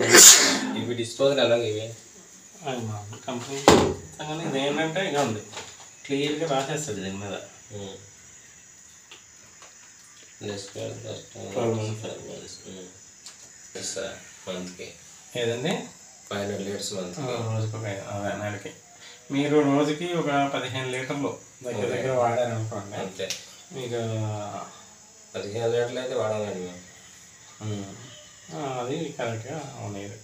ఇవి డిస్పోజల్ ఎలాగ ఇవి అది మా కంపెనీ కానీ ఇది ఏంటంటే ఇక ఉంది క్లియర్గా రాసేస్తుంది దీని మీద మంత్కి ఏదండి ఫైవ్ హండ్రెడ్ లీటర్స్ మంత్ ఆ, రోజుకి ఒక ఐదు- అదే నెలకి మీరు రోజుకి ఒక పదిహేను లీటర్లు దగ్గర దగ్గర వాడారనుకోండి అంతే మీకు పదిహేను లీటర్లు అయితే వాడాలండి మేము ఉమ్, ఆ, అది కరెక్ట్గా ఉండేది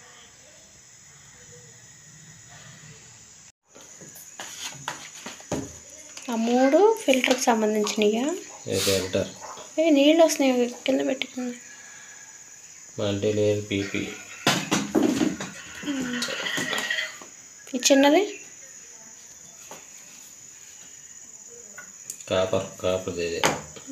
ఆ మూడు ఫిల్టర్కి సంబంధించినయా ఫిల్టర్ ఏ నీళ్ళు వస్తున్నాయి కింద పెట్టుకుంది మల్టీ లేయర్ పీపీ ఈ చిన్నది కాపర్ కాపర్ ఇది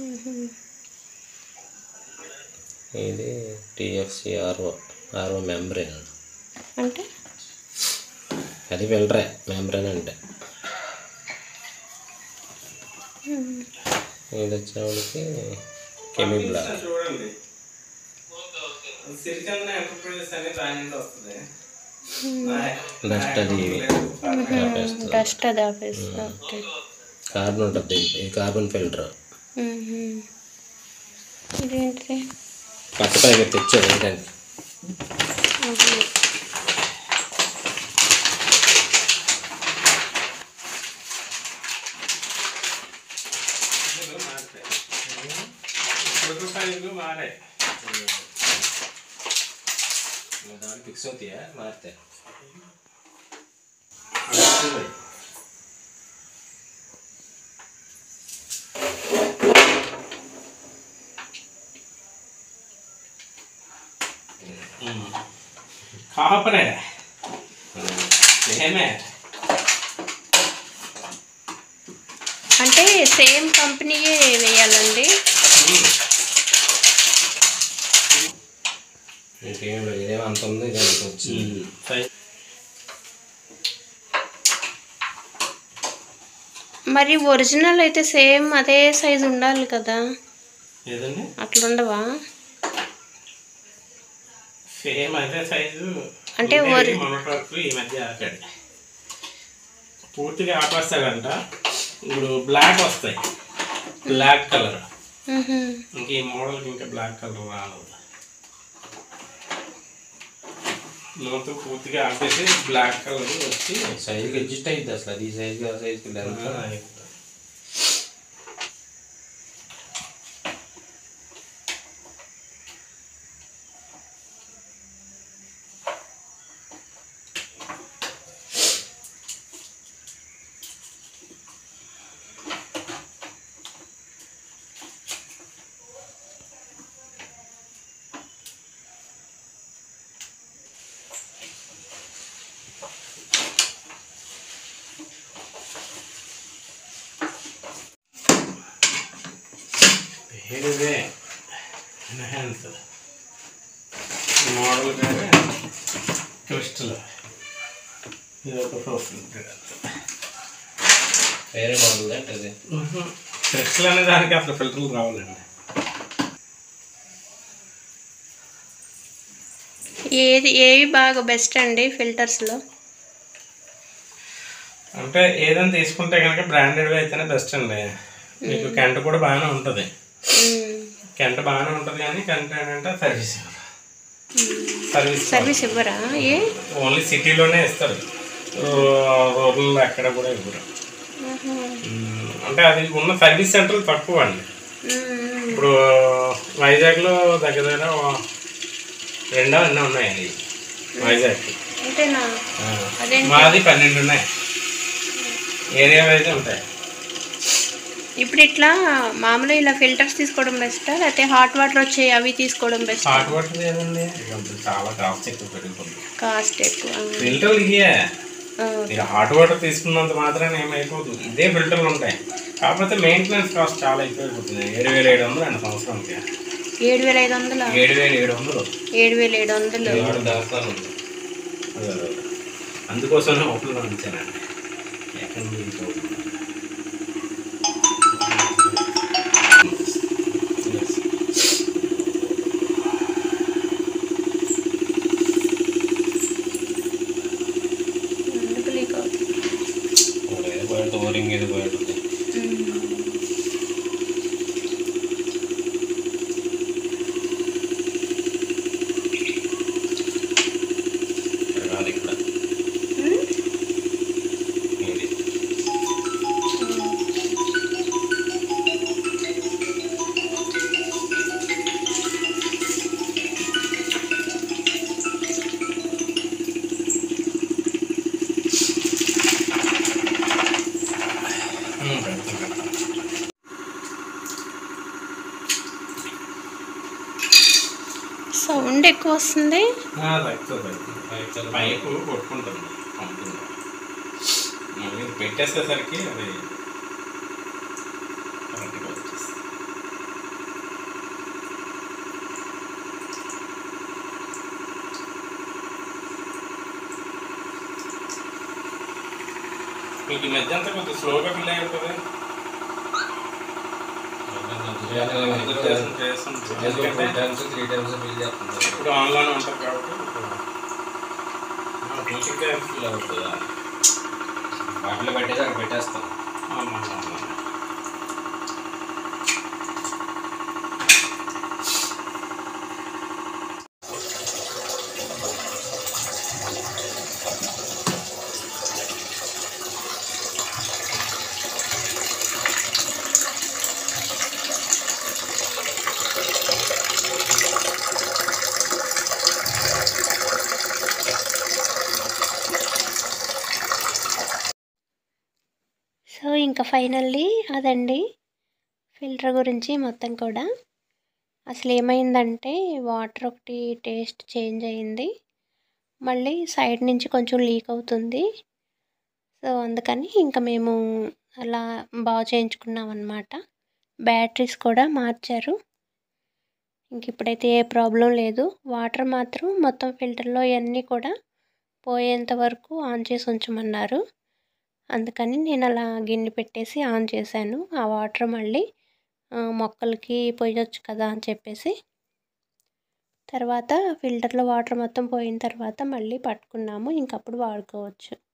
ఇది టిఎఫ్సి ఆర్ఓ ఆర్ఓ మెంబ్రెన్ అంటే అది ఫిల్టరే మెంబ్రెన్ అంటే ఇది వచ్చేవాడికి కెమీ బ్లాక్ చూడండి సిరిచంద్ర ఎంటర్ప్రైజెస్ అనేది దాని నుండి వస్తుంది డస్ట్ అది డస్ట్ అది ఆఫీస్ ఓకే కార్బన్ ఉంటుంది ఇది కార్బన్ ఫిల్టర్ ఇదేంటిది పట్టపైకి తెచ్చారు ఏంటంటే సైజులు మారాయి దానికి ఫిక్స్ అవుతాయా మారితే కాపరే సేమే అంటే సేమ్ కంపెనీయే వేయాలండి ఇంకేం లేదు ఇదేమో అంత ఉంది ఇది అంత వచ్చింది మరి ఒరిజినల్ అయితే సేమ్ అదే సైజు ఉండాలి కదా ఏదండి అట్లుండవా సేమ్ అదే సైజు అంటే ఉండేది ఒరి- మన ట్రక్ ఈ మధ్య ఆపాడు పూర్తిగా ఆపేస్తాడంట ఇప్పుడు బ్లాక్ వస్తాయి బ్లాక్ కలర్ మ్హూ. ఇంక ఈ మోడల్కి ఇంకా బ్లాక్ కలర్ రాదు మొత్తం పూర్తిగా ఆపేసి బ్లాక్ కలర్ వచ్చి సైజుకి అడ్జస్ట్ అయ్యిద్ది అసలు అది ఈ సైజుకి ఆ సైజుకి లెంత్ పేరుదే ఎన్హాన్స్ మోడల్ పేరు క్రిస్టల్ ఇది ఒక ప్రూఫ్ వేరే మోడల్ అంటే అది క్రిస్టల్ అనే దానికి అసలు ఫిల్టర్లు రావాలండి ఏది ఏవి బాగా బెస్ట్ అండి ఫిల్టర్స్లో అంటే ఏదైనా తీసుకుంటే కనుక బ్రాండెడ్ అయితేనే బెస్ట్ అండి మీకు కెంట కూడా బాగానే ఉంటుంది కెంట బాగానే ఉంటుంది కానీ కెంట ఏంటంటే సర్వీస్ సర్వీస్ సర్వీస్ ఇవ్వరా ఏ ఓన్లీ సిటీలోనే ఇస్తారు రూరల్ ఎక్కడ కూడా ఇవ్వరు మ్మ్. అంటే అది ఉన్న సర్వీస్ సెంటర్లు తక్కువ అండి మ్మ్. ఇప్పుడు వైజాగ్లో దగ్గర దగ్గర ఓ- రెండో ఎన్నో ఉన్నాయండి వైజాగ్ అంతేనా అదేంటి? మాది పన్నెండు ఉన్నాయి ఏరియా వైజ్ ఉంటాయి ఇప్పుడు ఇట్లా మామూలుగా ఇలా ఫిల్టర్స్ తీసుకోవడం బెస్టా లేకపోతే హాట్ వాటర్ వచ్చే అవి తీసుకోవడం బెస్ట్ హాట్ వాటర్ ఏదండి ఇక ఇప్పుడు చాలా కాస్ట్ ఎక్కువ పెరుగుతుంది కాస్ట్ ఎక్కువ ఫిల్టర్లు ఇయే ఆ, ఇక హాట్ వాటర్ తీసుకున్నంత మాత్రాన ఏమైపోతుంది ఇదే ఫిల్టర్లు ఉంటాయి కాకపోతే మెయింటెనెన్స్ కాస్ట్ చాలా ఎక్కువ అయిపోతుంది ఏడు వేల ఏడు వందలు అండి సంవత్సరానికి ఏడు వేల ఐదు వందల ఏడు వేల ఏడు వందలు ఏడు వేల ఏడు వందలు వాడు దాస్తాను ఉంది అదే అదే. అందుకోసమే ఓపెన్లో ఉంచానండి ఎక్కడ నుండి ఇది అవుతుంది. Yes. కూలింగ్ ఏదో పోయి ఉంటుంది ఇక్కడ కాదు ఇక్కడ ఇది ఉమ్, పెడతాను. సౌండ్ ఎక్కువ వస్తుంది ఆ, తగ్గుతుంది తగ్గుతుంది. పైపు కొట్టుకుంటుంది పంపుతుంది మళ్ళీ ఇది పెట్టేసేసరికి అది కరెక్ట్గా వచ్చేస్తుంది మీకు ఈ మధ్య అంతా కొంచెం స్లోగా ఫిల్ అయి ఉంటుంది చేస్తాం, చేస్తాం. ఎందుకంటే టైమ్స్ త్రీ టైమ్స్ బిల్ చేస్తుంది ఇప్పుడు ఆన్లైన్ ఉంటుంది కాబట్టి పూర్తిగా ఫిల్ అవుతుందా వాటిలో పెట్టేసి అక్కడ పెట్టేస్తాం ఆమా, ఆమా. సో ఇంకా ఫైనల్లీ అదండి ఫిల్టర్ గురించి మొత్తం కూడా అసలు ఏమైందంటే వాటర్ ఒకటి టేస్ట్ చేంజ్ అయింది మళ్ళీ సైడ్ నుంచి కొంచెం లీక్ అవుతుంది సో అందుకని ఇంకా మేము అలా బాగు చేయించుకున్నాం అనమాట బ్యాటరీస్ కూడా మార్చారు ఇంక ఇప్పుడైతే ఏ ప్రాబ్లం లేదు వాటర్ మాత్రం మొత్తం ఫిల్టర్లో ఇవన్నీ కూడా పోయేంత వరకు ఆన్ చేసి ఉంచమన్నారు అందుకని నేను అలా గిన్నె పెట్టేసి ఆన్ చేశాను ఆ వాటర్ మళ్ళీ ఆ, మొక్కలకి పోయొచ్చు కదా అని చెప్పేసి తర్వాత ఫిల్టర్లో వాటర్ మొత్తం పోయిన తర్వాత మళ్ళీ పట్టుకున్నాము ఇంకప్పుడు వాడుకోవచ్చు